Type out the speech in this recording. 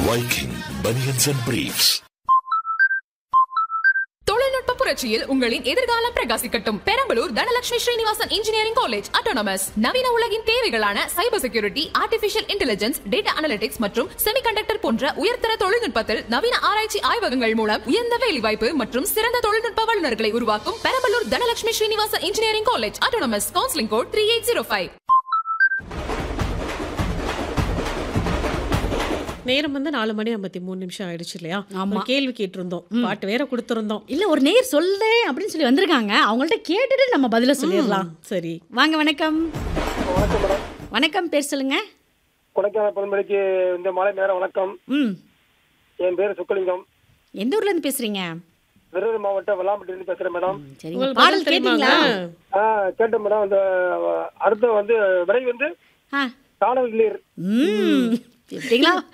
Viking Bunions and Briefs. தொழில்நுட்ப புரட்சியில் உங்களின் எதிர்காலம் பிரகாசிக்கட்டும் Perambalur Dhanalakshmi Srinivasan engineering college autonomous நவீன உலகின் தேவைகளான cyber security artificial intelligence data analytics மற்றும் செமிகண்டக்டர் போன்ற உயர்தர தொழில்நுட்பத்தில் நவீன ஆராய்ச்சி ஆய்வகங்கள் மூலம் உயர்ந்த வேலைவாய்ப்பு மற்றும் சிறந்த தொழில்நுட்ப வல்லுநர்களை உருவாக்கும் Perambalur Dhanalakshmi Srinivasan engineering college autonomous counselling code three eight zero five நேரம் வந்து நாலு மணி ஐம்பத்தி மூணு நிமிஷம் ஆயிடுச்சு இல்லையா ஆமா. ஒரு கேள்வி கேட்டிருந்தோம் பாட்டு வேற கொடுத்திருந்தோம் இல்ல ஒரு நேர் சொல்றேன் அப்படின்னு சொல்லி வந்திருக்காங்க அவங்கள்ட்ட கேட்டுட்டு நம்ம பதில சொல்லிடலாம் சரி வாங்க வணக்கம் வணக்கம் பேர் சொல்லுங்க கொடைக்கானல் பண்பலைக்கு இந்த மாலை நேரம் வணக்கம் ம் என் பேர் சுக்கலிங்கம் எந்த ஊர்ல இருந்து பேசுறீங்க விருதுநகர் மாவட்டம் வெள்ளாம்பட்டியிலிருந்து பேசுறேன் மேடம் சரிங்க உங்களுக்கு பாடல் பதில் தெரியுமாங்க கேட்டீங்களா ஆ கேட்டேன் மேடம் அந்த அடுத்து வந்து விலை வந்து ஆ காணல் நீர் ம் எப்படிங்களா